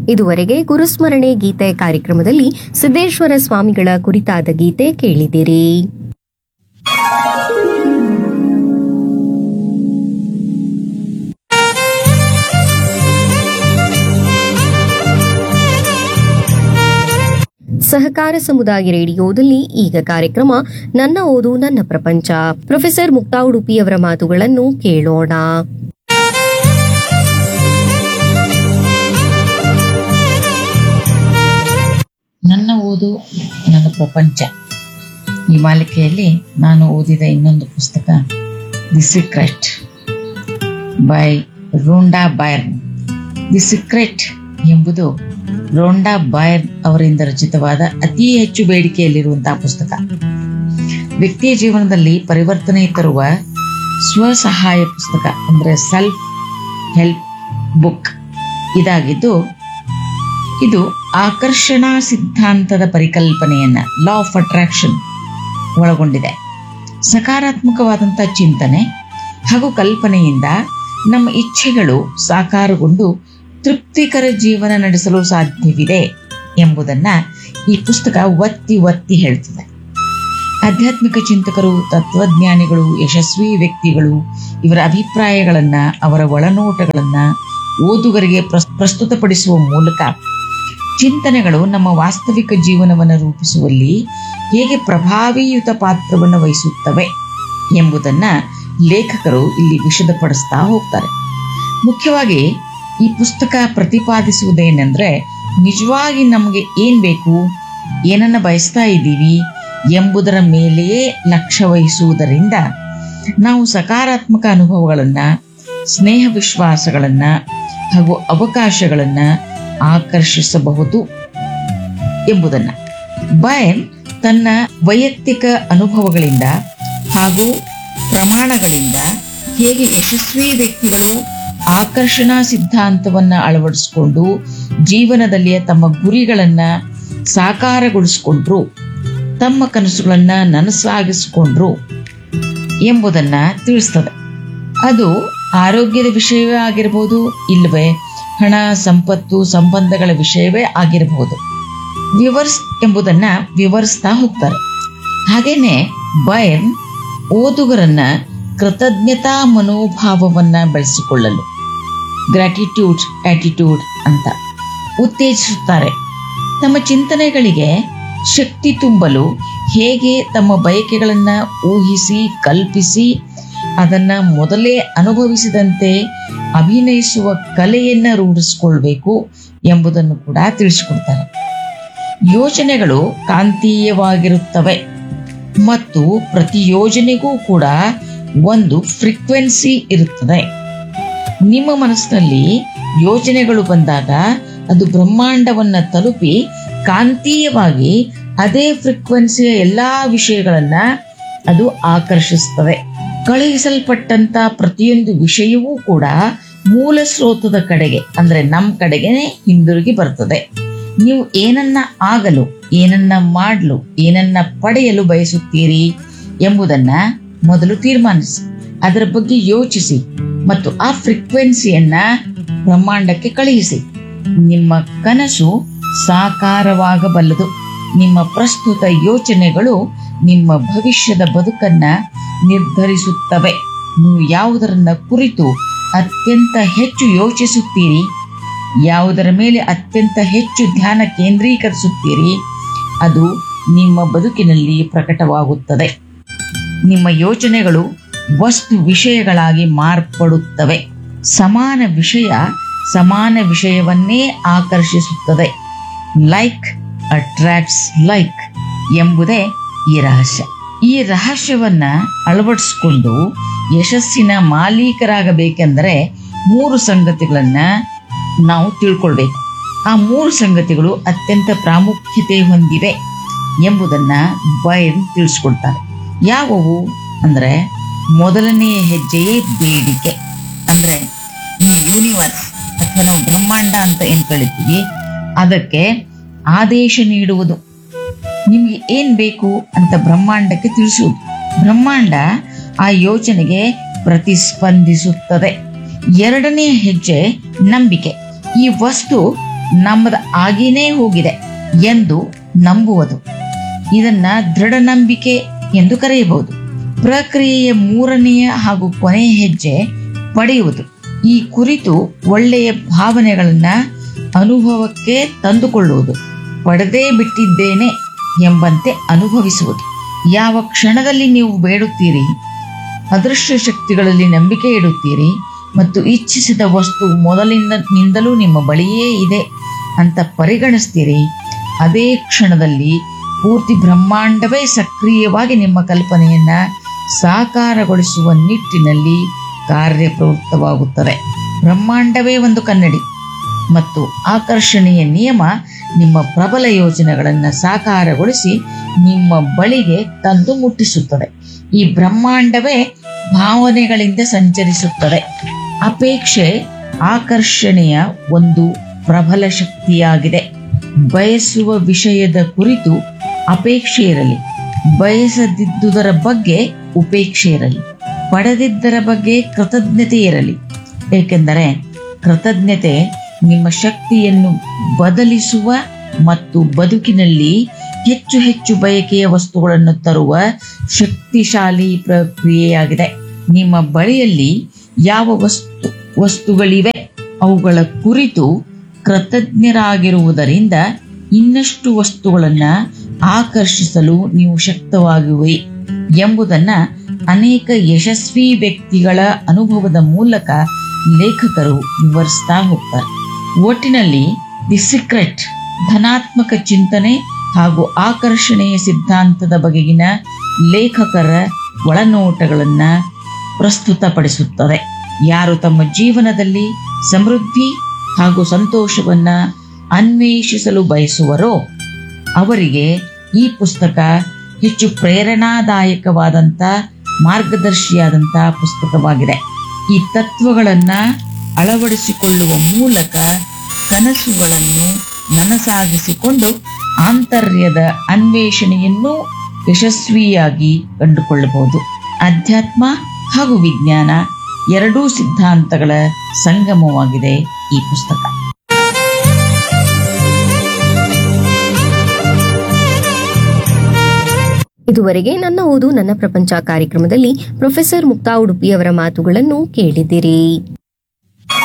ಇದುವರೆಗೆ ಗುರುಸ್ಮರಣೆ ಗೀತೆ ಕಾರ್ಯಕ್ರಮದಲ್ಲಿ ಸಿದ್ದೇಶ್ವರ ಸ್ವಾಮಿಗಳ ಕುರಿತಾದ ಗೀತೆ ಕೇಳಿದಿರಿ ಸಹಕಾರ ಸಮುದಾಯ ರೇಡಿಯೋದಲ್ಲಿ ಈಗ ಕಾರ್ಯಕ್ರಮ ನನ್ನ ಓದು ನನ್ನ ಪ್ರಪಂಚ ಪ್ರೊಫೆಸರ್ ಮುಕ್ತಾ ಉಡುಪಿಯವರ ಮಾತುಗಳನ್ನು ಕೇಳೋಣ ನನ್ನ ಓದು ನನ್ನ ಪ್ರಪಂಚ ಈ ಮಾಲಿಕೆಯಲ್ಲಿ ನಾನು ಓದಿದ ಇನ್ನೊಂದು ಪುಸ್ತಕ the secret by Rhonda Byrne the secret ಎಂಬುದು ರೋಂಡಾ ಬೈರ್ನ್ ಅವರಿಂದ ರಚಿತವಾದ ಅತಿ ಹೆಚ್ಚು ಬೇಡಿಕೆಯಲ್ಲಿರುವಂತಹ ಪುಸ್ತಕ ವ್ಯಕ್ತಿಯ ಜೀವನದಲ್ಲಿ ಪರಿವರ್ತನೆ ತರುವ ಸ್ವಸಹಾಯ ಪುಸ್ತಕ ಅಂದ್ರೆ ಸೆಲ್ಫ್ ಹೆಲ್ಪ್ ಬುಕ್ ಇದಾಗಿದ್ದು ಇದು ಆಕರ್ಷಣಾ ಸಿದ್ಧಾಂತದ ಪರಿಕಲ್ಪನೆಯನ್ನ ಲಾ ಆಫ್ ಅಟ್ರಾಕ್ಷನ್ ಒಳಗೊಂಡಿದೆ ಸಕಾರಾತ್ಮಕವಾದಂತಹ ಚಿಂತನೆ ಹಾಗೂ ಕಲ್ಪನೆಯಿಂದ ನಮ್ಮ ಇಚ್ಛೆಗಳು ಸಾಕಾರಗೊಂಡು ತೃಪ್ತಿಕರ ಜೀವನ ನಡೆಸಲು ಸಾಧ್ಯವಿದೆ ಎಂಬುದನ್ನ ಈ ಪುಸ್ತಕ ಒತ್ತಿ ಒತ್ತಿ ಹೇಳ್ತದೆ ಆಧ್ಯಾತ್ಮಿಕ ಚಿಂತಕರು ತತ್ವಜ್ಞಾನಿಗಳು ಯಶಸ್ವಿ ವ್ಯಕ್ತಿಗಳು ಇವರ ಅಭಿಪ್ರಾಯಗಳನ್ನ ಅವರ ಒಳನೋಟಗಳನ್ನ ಓದುಗರಿಗೆ ಪ್ರಸ್- ಪ್ರಸ್ತುತಪಡಿಸುವ ಮೂಲಕ ಚಿಂತನೆಗಳು ನಮ್ಮ ವಾಸ್ತವಿಕ ಜೀವನವನ್ನು ರೂಪಿಸುವಲ್ಲಿ ಹೇಗೆ ಪ್ರಭಾವಿಯುತ ಪಾತ್ರವನ್ನು ವಹಿಸುತ್ತವೆ ಎಂಬುದನ್ನ ಲೇಖಕರು ಇಲ್ಲಿ ವಿಶದಪಡಿಸ್ತಾ ಹೋಗ್ತಾರೆ ಮುಖ್ಯವಾಗಿ ಈ ಪುಸ್ತಕ ಪ್ರತಿಪಾದಿಸುವುದೇನೆಂದ್ರೆ ನಿಜವಾಗಿ ನಮಗೆ ಏನ್ ಬೇಕು ಏನನ್ನ ಬಯಸ್ತಾ ಇದ್ದೀವಿ ಎಂಬುದರ ಮೇಲೆಯೇ ಲಕ್ಷ್ಯ ವಹಿಸುವುದರಿಂದ ನಾವು ಸಕಾರಾತ್ಮಕ ಅನುಭವಗಳನ್ನ ಸ್ನೇಹ ವಿಶ್ವಾಸಗಳನ್ನ ಹಾಗೂ ಅವಕಾಶಗಳನ್ನ ಆಕರ್ಷಿಸಬಹುದು ಎಂಬುದನ್ನ ಬಯನ್ ತನ್ನ ವೈಯಕ್ತಿಕ ಅನುಭವಗಳಿಂದ ಹಾಗೂ ಪ್ರಮಾಣಗಳಿಂದ ಹೇಗೆ ಯಶಸ್ವಿ ವ್ಯಕ್ತಿಗಳು ಆಕರ್ಷಣಾ ಸಿದ್ಧಾಂತವನ್ನ ಅಳವಡಿಸಿಕೊಂಡು ಜೀವನದಲ್ಲಿ ತಮ್ಮ ಗುರಿಗಳನ್ನ ಸಾಕಾರಗೊಳಿಸಿಕೊಂಡ್ರು ತಮ್ಮ ಕನಸುಗಳನ್ನ ನನಸಾಗಿಸಿಕೊಂಡ್ರು ಎಂಬುದನ್ನ ತಿಳಿಸ್ತದೆ ಅದು ಆರೋಗ್ಯದ ವಿಷಯವೇ ಆಗಿರಬಹುದು ಇಲ್ಲವೇ ಹಣ ಸಂಪತ್ತು ಸಂಬಂಧಗಳ ವಿಷಯವೇ ಆಗಿರಬಹುದು ವಿವರ್ಸ್ ಎಂಬುದನ್ನ ವಿವರಿಸ್ತಾ ಹೋಗ್ತಾರೆ ಹಾಗೇನೆ ಬಯನ್ ಓದುಗರನ್ನ ಕೃತಜ್ಞತಾ ಮನೋಭಾವವನ್ನ ಬೆಳೆಸಿಕೊಳ್ಳಲು ಗ್ರಾಟಿಟ್ಯೂಡ್ ಆಟಿಟ್ಯೂಡ್ ಅಂತ ಉತ್ತೇಜಿಸುತ್ತಾರೆ ತಮ್ಮ ಚಿಂತನೆಗಳಿಗೆ ಶಕ್ತಿ ತುಂಬಲು ಹೇಗೆ ತಮ್ಮ ಬಯಕೆಗಳನ್ನ ಊಹಿಸಿ ಕಲ್ಪಿಸಿ ಅದನ್ನ ಮೊದಲೇ ಅನುಭವಿಸಿದಂತೆ ಅಭಿನಯಿಸುವ ಕಲೆಯನ್ನ ರೂಢಿಸಿಕೊಳ್ಬೇಕು ಎಂಬುದನ್ನು ಕೂಡ ತಿಳಿಸಿಕೊಡ್ತಾರೆ ಯೋಜನೆಗಳು ಕಾಂತೀಯವಾಗಿರುತ್ತವೆ ಮತ್ತು ಪ್ರತಿ ಯೋಜನೆಗೂ ಕೂಡ ಒಂದು ಫ್ರೀಕ್ವೆನ್ಸಿ ಇರುತ್ತದೆ ನಿಮ್ಮ ಮನಸ್ಸಿನಲ್ಲಿ ಯೋಚನೆಗಳು ಬಂದಾಗ ಅದು ಬ್ರಹ್ಮಾಂಡವನ್ನ ತಲುಪಿ ಕಾಂತೀಯವಾಗಿ ಅದೇ ಫ್ರೀಕ್ವೆನ್ಸಿಯ ಎಲ್ಲಾ ವಿಷಯಗಳನ್ನ ಅದು ಆಕರ್ಷಿಸ್ತವೆ ಕಳುಹಿಸಲ್ಪಟ್ಟಂತ ಪ್ರತಿಯೊಂದು ವಿಷಯವೂ ಕೂಡ ಮೂಲ ಸ್ರೋತದ ಕಡೆಗೆ ಅಂದ್ರೆ ನಮ್ ಕಡೆಗೆ ಹಿಂದಿರುಗಿ ಬರ್ತದೆ ನೀವು ಏನನ್ನ ಆಗಲು ಏನನ್ನ ಮಾಡಲು ಏನನ್ನ ಪಡೆಯಲು ಬಯಸುತ್ತೀರಿ ಎಂಬುದನ್ನ ಮೊದಲು ತೀರ್ಮಾನಿಸಿ ಅದರ ಬಗ್ಗೆ ಯೋಚಿಸಿ ಮತ್ತು ಆ ಫ್ರೀಕ್ವೆನ್ಸಿಯನ್ನ ಬ್ರಹ್ಮಾಂಡಕ್ಕೆ ಕಳುಹಿಸಿ ನಿಮ್ಮ ಕನಸು ಸಾಕಾರವಾಗಬಲ್ಲದು ನಿಮ್ಮ ಪ್ರಸ್ತುತ ಯೋಚನೆಗಳು ನಿಮ್ಮ ಭವಿಷ್ಯದ ಬದುಕನ್ನ ನಿರ್ಧರಿಸುತ್ತವೆ ನೀವು ಯಾವುದರನ್ನ ಕುರಿತು ಅತ್ಯಂತ ಹೆಚ್ಚು ಯೋಚಿಸುತ್ತೀರಿ ಯಾವುದರ ಮೇಲೆ ಅತ್ಯಂತ ಹೆಚ್ಚು ಧ್ಯಾನ ಕೇಂದ್ರೀಕರಿಸುತ್ತೀರಿ ಅದು ನಿಮ್ಮ ಬದುಕಿನಲ್ಲಿ ಪ್ರಕಟವಾಗುತ್ತದೆ ನಿಮ್ಮ ಯೋಚನೆಗಳು ವಸ್ತು ವಿಷಯಗಳಾಗಿ ಮಾರ್ಪಡುತ್ತವೆ ಸಮಾನ ವಿಷಯ ಸಮಾನ ವಿಷಯವನ್ನೇ ಆಕರ್ಷಿಸುತ್ತದೆ ಲೈಕ್ ಅಟ್ರಾಕ್ಟ್ಸ್ ಲೈಕ್ ಎಂಬುದೇ ಈ ರಹಸ್ಯ ಈ ರಹಸ್ಯವನ್ನ ಅಳವಡಿಸಿಕೊಂಡು ಯಶಸ್ಸಿನ ಮಾಲೀಕರಾಗಬೇಕೆಂದರೆ ಮೂರು ಸಂಗತಿಗಳನ್ನ ನಾವು ತಿಳ್ಕೊಳ್ಬೇಕು ಆ ಮೂರು ಸಂಗತಿಗಳು ಅತ್ಯಂತ ಪ್ರಾಮುಖ್ಯತೆ ಹೊಂದಿವೆ ಎಂಬುದನ್ನ ಬೈನ್ ತಿಳಿಸ್ಕೊಡ್ತಾರೆ ಯಾವುವು ಅಂದ್ರೆ ಮೊದಲನೆಯ ಹೆಜ್ಜೆಯೇ ಬೇಡಿಕೆ ಅಂದ್ರೆ ಈ ಯೂನಿವರ್ಸ್ ಅಥವಾ ನಾವು ಬ್ರಹ್ಮಾಂಡ ಅಂತ ಏನ್ ಕಳಿತೀವಿ ಅದಕ್ಕೆ ಆದೇಶ ನೀಡುವುದು ನಿಮ್ಗೆ ಏನ್ ಬೇಕು ಅಂತ ಬ್ರಹ್ಮಾಂಡಕ್ಕೆ ತಿಳಿಸುವುದು ಬ್ರಹ್ಮಾಂಡ ಆ ಯೋಚನೆಗೆ ಪ್ರತಿಸ್ಪಂದಿಸುತ್ತದೆ ಎರಡನೇ ಹೆಜ್ಜೆ ನಂಬಿಕೆ ಈ ವಸ್ತು ನಮ್ಮದು ಆಗಿನೇ ಹೋಗಿದೆ ಎಂದು ನಂಬುವುದು ಇದನ್ನ ದೃಢ ನಂಬಿಕೆ ಎಂದು ಕರೆಯಬಹುದು ಪ್ರಕ್ರಿಯೆಯ ಮೂರನೆಯ ಹಾಗೂ ಕೊನೆಯ ಹೆಜ್ಜೆ ಪಡೆಯುವುದು ಈ ಕುರಿತು ಒಳ್ಳೆಯ ಭಾವನೆಗಳನ್ನ ಅನುಭವಕ್ಕೆ ತಂದುಕೊಳ್ಳುವುದು ಪಡೆದೇ ಬಿಟ್ಟಿದ್ದೇನೆ ಎಂಬಂತೆ ಅನುಭವಿಸುವುದು ಯಾವ ಕ್ಷಣದಲ್ಲಿ ನೀವು ಬೇಡುತ್ತೀರಿ ಅದೃಷ್ಟ ಶಕ್ತಿಗಳಲ್ಲಿ ನಂಬಿಕೆ ಇಡುತ್ತೀರಿ ಮತ್ತು ಇಚ್ಛಿಸಿದ ವಸ್ತು ಮೊದಲಿಂದ ನಿಂದಲೂ ನಿಮ್ಮ ಬಳಿಯೇ ಇದೆ ಅಂತ ಪರಿಗಣಿಸ್ತೀರಿ ಅದೇ ಕ್ಷಣದಲ್ಲಿ ಪೂರ್ತಿ ಬ್ರಹ್ಮಾಂಡವೇ ಸಕ್ರಿಯವಾಗಿ ನಿಮ್ಮ ಕಲ್ಪನೆಯನ್ನ ಸಾಕಾರಗೊಳಿಸುವ ನಿಟ್ಟಿನಲ್ಲಿ ಕಾರ್ಯಪ್ರವೃತ್ತವಾಗುತ್ತದೆ ಬ್ರಹ್ಮಾಂಡವೇ ಒಂದು ಕನ್ನಡಿ ಮತ್ತು ಆಕರ್ಷಣೆಯ ನಿಯಮ ನಿಮ್ಮ ಪ್ರಬಲ ಯೋಜನೆಗಳನ್ನು ಸಾಕಾರಗೊಳಿಸಿ ನಿಮ್ಮ ಬಳಿಗೆ ತಂದು ಮುಟ್ಟಿಸುತ್ತದೆ ಈ ಬ್ರಹ್ಮಾಂಡವೇ ಭಾವನೆಗಳಿಂದ ಸಂಚರಿಸುತ್ತದೆ ಅಪೇಕ್ಷೆ ಆಕರ್ಷಣೆಯ ಒಂದು ಪ್ರಬಲ ಶಕ್ತಿಯಾಗಿದೆ ಬಯಸುವ ವಿಷಯದ ಕುರಿತು ಅಪೇಕ್ಷೆ ಇರಲಿ ಬಯಸದಿದ್ದುದರ ಬಗ್ಗೆ ಉಪೇಕ್ಷೆ ಇರಲಿ ಪಡೆದಿದ್ದರ ಬಗ್ಗೆ ಕೃತಜ್ಞತೆ ಇರಲಿ ಏಕೆಂದರೆ ಕೃತಜ್ಞತೆ ನಿಮ್ಮ ಶಕ್ತಿಯನ್ನು ಬದಲಿಸುವ ಮತ್ತು ಬದುಕಿನಲ್ಲಿ ಹೆಚ್ಚು ಹೆಚ್ಚು ಬಯಕೆಯ ವಸ್ತುಗಳನ್ನು ತರುವ ಶಕ್ತಿಶಾಲಿ ಪ್ರಕ್ರಿಯೆಯಾಗಿದೆ ನಿಮ್ಮ ಬಳಿಯಲ್ಲಿ ಯಾವ ವಸ್ತು ವಸ್ತುಗಳಿವೆ ಅವುಗಳ ಕುರಿತು ಕೃತಜ್ಞರಾಗಿರುವುದರಿಂದ ಇನ್ನಷ್ಟು ವಸ್ತುಗಳನ್ನ ಆಕರ್ಷಿಸಲು ನೀವು ಶಕ್ತವಾಗುವೆ ಎಂಬುದನ್ನ ಅನೇಕ ಯಶಸ್ವಿ ವ್ಯಕ್ತಿಗಳ ಅನುಭವದ ಮೂಲಕ ಲೇಖಕರು ವಿವರಿಸ್ತಾ ಹೋಗ್ತಾರೆ ಒಟ್ಟಿನಲ್ಲಿ ದಿ ಸೀಕ್ರೆಟ್ ಧನಾತ್ಮಕ ಚಿಂತನೆ ಹಾಗೂ ಆಕರ್ಷಣೆಯ ಸಿದ್ಧಾಂತದ ಬಗೆಗಿನ ಲೇಖಕರ ಒಳನೋಟಗಳನ್ನ ಪ್ರಸ್ತುತಪಡಿಸುತ್ತದೆ ಯಾರು ತಮ್ಮ ಜೀವನದಲ್ಲಿ ಸಮೃದ್ಧಿ ಹಾಗೂ ಸಂತೋಷವನ್ನ ಅನ್ವೇಷಿಸಲು ಬಯಸುವರೋ ಅವರಿಗೆ ಈ ಪುಸ್ತಕ ಹೆಚ್ಚು ಪ್ರೇರಣಾದಾಯಕವಾದಂಥ ಮಾರ್ಗದರ್ಶಿಯಾದಂಥ ಪುಸ್ತಕವಾಗಿದೆ ಈ ತತ್ವಗಳನ್ನ ಅಳವಡಿಸಿಕೊಳ್ಳುವ ಮೂಲಕ ಕನಸುಗಳನ್ನು ನನಸಾಗಿಸಿಕೊಂಡು ಆಂತರ್ಯದ ಅನ್ವೇಷಣೆಯನ್ನು ಯಶಸ್ವಿಯಾಗಿ ಕಂಡುಕೊಳ್ಳಬಹುದು ಅಧ್ಯಾತ್ಮ ಹಾಗೂ ವಿಜ್ಞಾನ ಎರಡೂ ಸಿದ್ಧಾಂತಗಳ ಸಂಗಮವಾಗಿದೆ ಈ ಪುಸ್ತಕ ಇದುವರೆಗೆ ನನ್ನ ಓದು ನನ್ನ ಪ್ರಪಂಚ ಕಾರ್ಯಕ್ರಮದಲ್ಲಿ ಪ್ರೊಫೆಸರ್ ಮುಕ್ತಾ ಉಡುಪಿ ಅವರ ಮಾತುಗಳನ್ನು ಕೇಳಿದಿರಿ